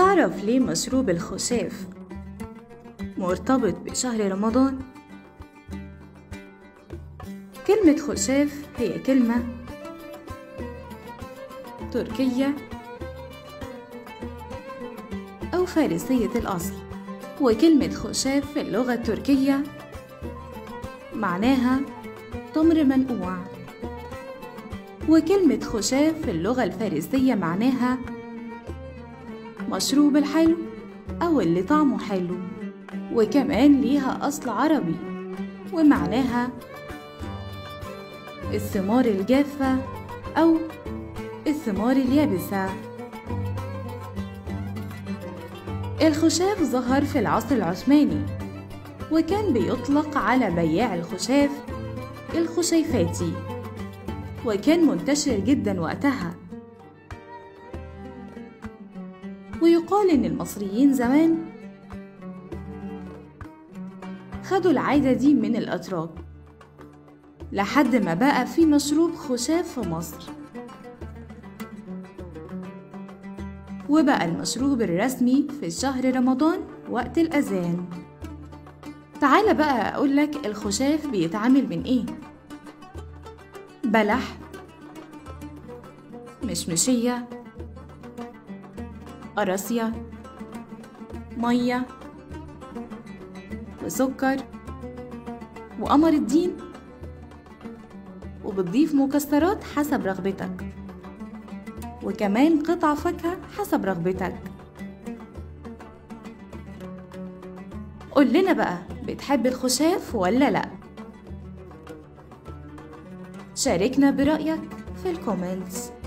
تعرف ليه مشروب الخشاف مرتبط بشهر رمضان؟ كلمة خشاف هي كلمة تركية أو فارسية الأصل وكلمة خشاف في اللغة التركية معناها تمر منقوع وكلمة خشاف في اللغة الفارسية معناها مشروب الحلو أو اللي طعمه حلو وكمان ليها أصل عربي ومعناها الثمار الجافة أو الثمار اليابسة الخشاف ظهر في العصر العثماني وكان بيطلق على بياع الخشاف الخشيفاتي وكان منتشر جدا وقتها ويقال إن المصريين زمان خدوا العادة دي من الأتراك لحد ما بقى في مشروب خشاف في مصر وبقى المشروب الرسمي في شهر رمضان وقت الأذان تعال بقى أقولك الخشاف بيتعمل من إيه بلح مشمشية قراصية مية وسكر وقمر الدين وبتضيف مكسرات حسب رغبتك وكمان قطع فاكهة حسب رغبتك قول لنا بقى بتحب الخشاف ولا لأ شاركنا برأيك في الكومنتس